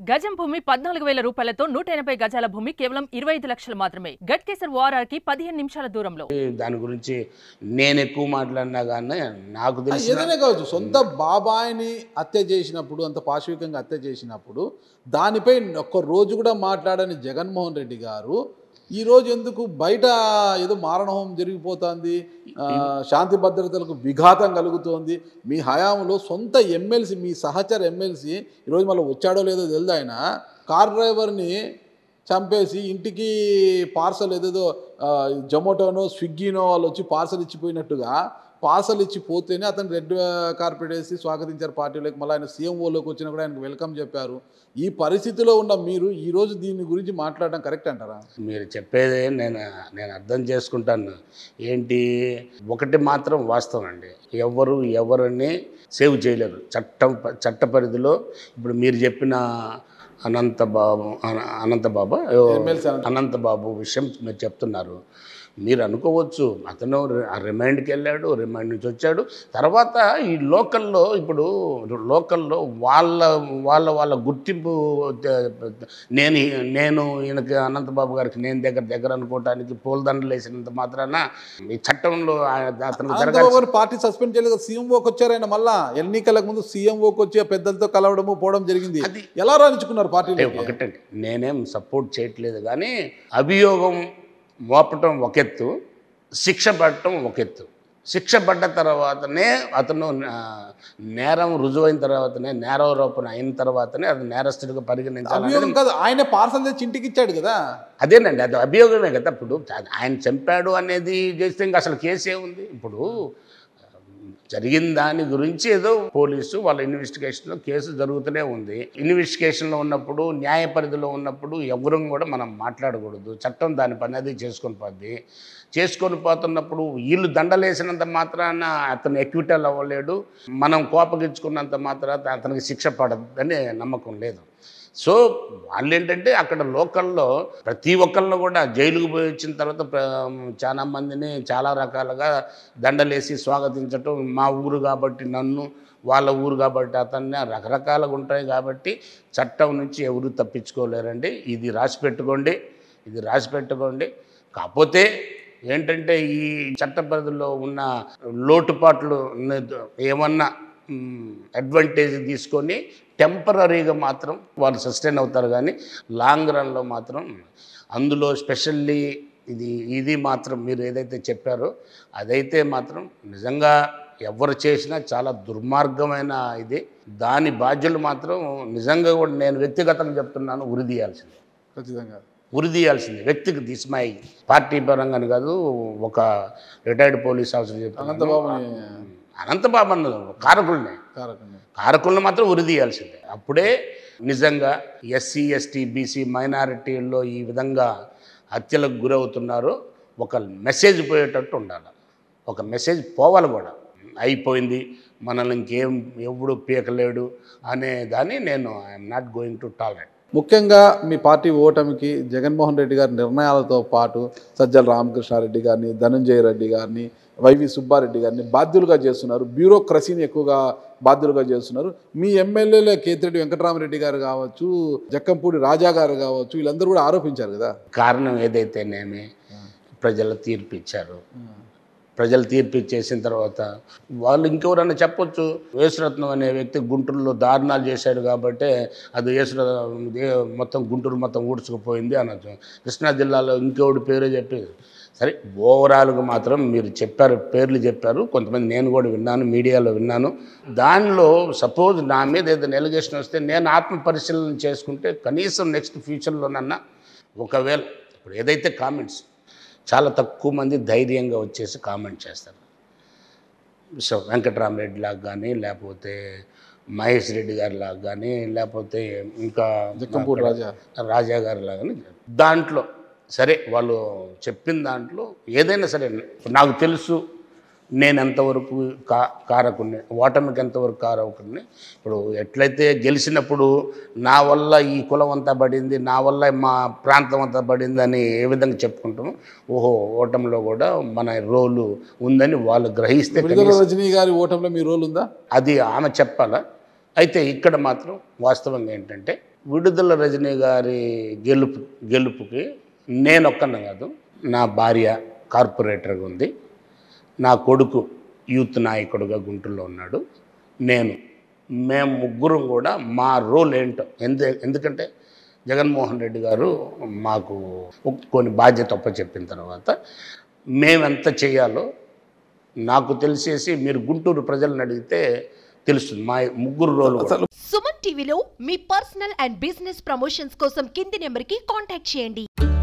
గజం భూమి పద్నాలుగు వేల రూపాయలతో నూట ఎనభై గజాల భూమి కేవలం ఇరవై ఐదు లక్షలు మాత్రమే గట్కేసర్ ఓఆర్ఆర్ కి పదిహేను నిమిషాల దూరంలో దాని గురించి నేను ఎక్కువ మాట్లాడినా కానీ నాకు తెలిసిన ఏదైనా కావచ్చు సొంత బాబాయిని హత్య చేసినప్పుడు అంత పాశవికంగా హత్య చేసినప్పుడు దానిపై ఒక్క రోజు కూడా మాట్లాడని జగన్మోహన్ రెడ్డి గారు ఈ రోజు ఎందుకు బయట ఏదో మారణహోమం జరిగిపోతుంది ఆ, శాంతి భద్రతలకు విఘాతం కలుగుతోంది మీ హయాంలో సొంత ఎమ్మెల్సీ మీ సహచర ఎమ్మెల్సీ ఈరోజు మళ్ళీ వచ్చాడో లేదో తెలియదు ఆయన కార్ డ్రైవర్ని చంపేసి ఇంటికి పార్సల్ ఏదేదో ఆ, జొమాటోనో స్విగ్గీనో వాళ్ళు వచ్చి పార్సల్ ఇచ్చిపోయినట్టుగా పార్సల్ ఇచ్చి పోతేనే అతను రెడ్ కార్పెట్ వేసి స్వాగతించారు పార్టీలోకి మళ్ళీ ఆయన సీఎంఓలోకి వచ్చినా కూడా ఆయనకు వెల్కమ్ చెప్పారు ఈ పరిస్థితిలో ఉన్న మీరు ఈ రోజు దీని గురించి మాట్లాడడం కరెక్ట్ అంటారా మీరు చెప్పేది నేను నేను అర్థం చేసుకుంటాను ఏంటి ఒకటి మాత్రం వాస్తవం అండి ఎవరు ఎవరిని సేవ్ చేయలేరు చట్టం ప- చట్ట పరిధిలో ఇప్పుడు మీరు చెప్పిన అనంత బాబు అన- అనంత బాబా ఎమ్మెల్సీ అనంత- అనంత బాబు విషయం మీరు చెప్తున్నారు మీరు అనుకోవచ్చు అతను రి- ఆ రిమైండ్కి వెళ్ళాడు రిమైండ్ నుంచి వచ్చాడు తర్వాత ఈ లోకల్లో ఇప్పుడు లోకల్లో వాళ్ళ వాళ్ళ వాళ్ళ గుర్తింపు త- నేను నేను ఈయనకి అనంతబాబు గారికి నేను దగ్గర దగ్గర అనుకోవటానికి పూలదండలు వేసినంత మాత్రాన ఈ చట్టంలో ఆయన- అతను అనంతబాబు జరగాల్సిన గారు పార్టీ సస్పెండ్ చేయలేదు సీఎంఓకి వచ్చారు ఆయన మళ్ళా ఎన్నికలకు ముందు సీఎంఓకి వచ్చి ఆ పెద్దలతో కలవడము పోవడం జరిగింది అది- ఎలా రాణించుకున్నారు పార్టీలో అంటే ఒకటండి నేనేం సపోర్ట్ చేయట్లేదు కానీ అభియోగం మోపటం ఒక ఎత్తు శిక్ష పడటం ఒక ఎత్తు శిక్ష పడ్డ తర్వాతనే అతను ఆ, నేరం రుజువైన తర్వాతనే నేరారోపణ అయిన తర్వాతనే అది నేరస్తుడిగా పరిగణించాలి అభియోగం కాదు ఆయన పార్సల్ తెచ్చి ఇంటికి ఇచ్చాడు కదా అదేనండి అది అభియోగమే కదా ఇప్పుడు ఆయన చంపాడు అనేది చేస్తే ఇంకా అసలు కేసు ఏముంది ఇప్పుడు జరిగిన దాని గురించి ఏదో పోలీసు వాళ్ళ ఇన్వెస్టిగేషన్లో కేసు జరుగుతూనే ఉంది ఇన్వెస్టిగేషన్లో ఉన్నప్పుడు న్యాయ పరిధిలో ఉన్నప్పుడు ఎవరు కూడా మనం మాట్లాడకూడదు చట్టం దాని పని అది చేసుకొని పోద్ది చేసుకొని పోతున్నప్పుడు వీళ్ళు దండలేసినంత మాత్రాన అతను ఎక్విటల్ అవ్వలేడు మనం కోపగించుకున్నంత మాత్రాన అతనికి శిక్ష పడదని నమ్మకం లేదు సో వాళ్ళు ఏంటంటే అక్కడ లోకల్లో ప్రతి ఒక్కళ్ళు కూడా జైలుకు పోయి వచ్చిన తర్వాత ప్ర- చాలా మందిని చాలా రకాలుగా దండలేసి స్వాగతించటం మా ఊరు కాబట్టి నన్ను వాళ్ళ ఊరు కాబట్టి అతన్ని రకరకాలుగా ఉంటాయి కాబట్టి చట్టం నుంచి ఎవరు తప్పించుకోలేరండి ఇది రాసి పెట్టుకోండి ఇది రాసి పెట్టుకోండి కాకపోతే ఏంటంటే ఈ చట్ట పరిధిలో ఉన్న లోటుపాట్లు ఉన్న- ఏమన్నా అడ్వాంటేజ్ తీసుకొని టెంపరీగా మాత్రం వాళ్ళు సస్టైన్ అవుతారు కానీ లాంగ్ రన్లో మాత్రం అందులో స్పెషల్లీ ఇది ఇది మాత్రం మీరు ఏదైతే చెప్పారో అదైతే మాత్రం నిజంగా ఎవరు చేసినా చాలా దుర్మార్గమైన ఇది దాని బాధ్యులు మాత్రం నిజంగా కూడా నేను వ్యక్తిగతంగా చెప్తున్నాను ఉరి తీయాల్సిందే ఖచ్చితంగా ఉరి తీయాల్సిందే వ్యక్తికి దిస్మై పార్టీ పరంగానే కాదు ఒక రిటైర్డ్ పోలీస్ ఆఫీసర్ చెప్తున్నాను అనంతబాబుని అనంతబాబు అన్నది కారకుల్ని కారకండి కారకులను మాత్రం ఉరి తీయాల్సిందే అప్పుడే నిజంగా ఎస్సీ ఎస్టీ బీసీ మైనారిటీల్లో ఈ విధంగా హత్యలకు గురవుతున్నారో ఒక మెసేజ్ పోయేటట్టు ఉండాలి ఒక మెసేజ్ పోవాలి కూడా అయిపోయింది మనల్ని ఇంకేం ఎవడు పీకలేడు అనే దాన్ని నేను I'm not going to tolerate ముఖ్యంగా మీ పార్టీ ఓటమికి జగన్మోహన్ రెడ్డి గారి నిర్ణయాలతో పాటు సజ్జల రామకృష్ణారెడ్డి గారిని ధనంజయ రెడ్డి గారిని వైవి సుబ్బారెడ్డి గారిని బాధ్యులుగా చేస్తున్నారు బ్యూరోక్రసీని ఎక్కువగా బాధ్యులుగా చేస్తున్నారు మీ ఎమ్మెల్యేలే కేతిరెడ్డి వెంకటరామరెడ్డి గారు కావచ్చు జక్కంపూడి రాజా గారు కావచ్చు వీళ్ళందరూ కూడా ఆరోపించారు కదా కారణం ఏదైతేనేమి ప్రజలు తీర్పు ఇచ్చారు ప్రజలు తీర్పు ఇచ్చేసిన తర్వాత వాళ్ళు ఇంకెవరన్నా చెప్పొచ్చు యేసురత్నం అనే వ్యక్తి గుంటూరులో దారుణాలు చేశాడు కాబట్టి అది యేసుర ఏ- మొత్తం గుంటూరు మొత్తం ఊడ్చుకుపోయింది అనొచ్చు కృష్ణా జిల్లాలో ఇంకెవడి పేరే చెప్పి సరే ఓవరాల్గా మాత్రం మీరు చెప్పారు పేర్లు చెప్పారు కొంతమంది నేను కూడా విన్నాను మీడియాలో విన్నాను దానిలో సపోజ్ నా మీద ఏదైనా ఎలిగేషన్ వస్తే నేను ఆత్మ పరిశీలన చేసుకుంటే కనీసం నెక్స్ట్ ఫ్యూచర్లోనన్నా ఒకవేళ ఇప్పుడు ఏదైతే కామెంట్స్ చాలా తక్కువ మంది ధైర్యంగా వచ్చేసి కామెంట్ చేస్తారు సో వెంకటరామరెడ్డి లాగా కానీ లేకపోతే మహేష్ రెడ్డి గారి లాగా కానీ లేకపోతే ఇంకా జక్కంపూడి రాజా రాజా గారి లాగానే దాంట్లో సరే వాళ్ళు చెప్పిన దాంట్లో ఏదైనా సరే నాకు తెలుసు నేను ఎంతవరకు కా కారకుడిని ఓటమికి ఎంతవరకు కారకుడిని ఇప్పుడు ఎట్లయితే గెలిచినప్పుడు నా వల్ల ఈ కులం అంతా పడింది నా వల్ల మా ప్రాంతం అంతా పడింది అని ఏ విధంగా చెప్పుకుంటామో ఓహో ఓటమిలో కూడా మన రోలు ఉందని వాళ్ళు గ్రహిస్తే విడుదల రజనీ గారి ఓటంలో మీ రోల్ ఉందా అది ఆమె చెప్పాలా అయితే ఇక్కడ మాత్రం వాస్తవంగా ఏంటంటే విడుదల రజనీ గారి గెలుపు గెలుపుకి నేను ఒక్కనే కాదు నా భార్య కార్పొరేటర్గా ఉంది నా కొడుకు యూత్ నాయకుడుగా గుంటూరులో ఉన్నాడు నేను మేము ముగ్గురం కూడా మా రోల్ ఏంటో ఎందు ఎందుకంటే జగన్మోహన్ రెడ్డి గారు మాకు కొన్ని బాధ్యత చెప్పిన తర్వాత మేమెంత చేయాలో నాకు తెలిసేసి మీరు గుంటూరు ప్రజలను అడిగితే తెలుస్తుంది మా ముగ్గురు రోలు కూడా. సుమన్ టీవీలో మీ పర్సనల్ అండ్ బిజినెస్ ప్రమోషన్స్ కోసం కింది నెంబర్కి కాంటాక్ట్ చేయండి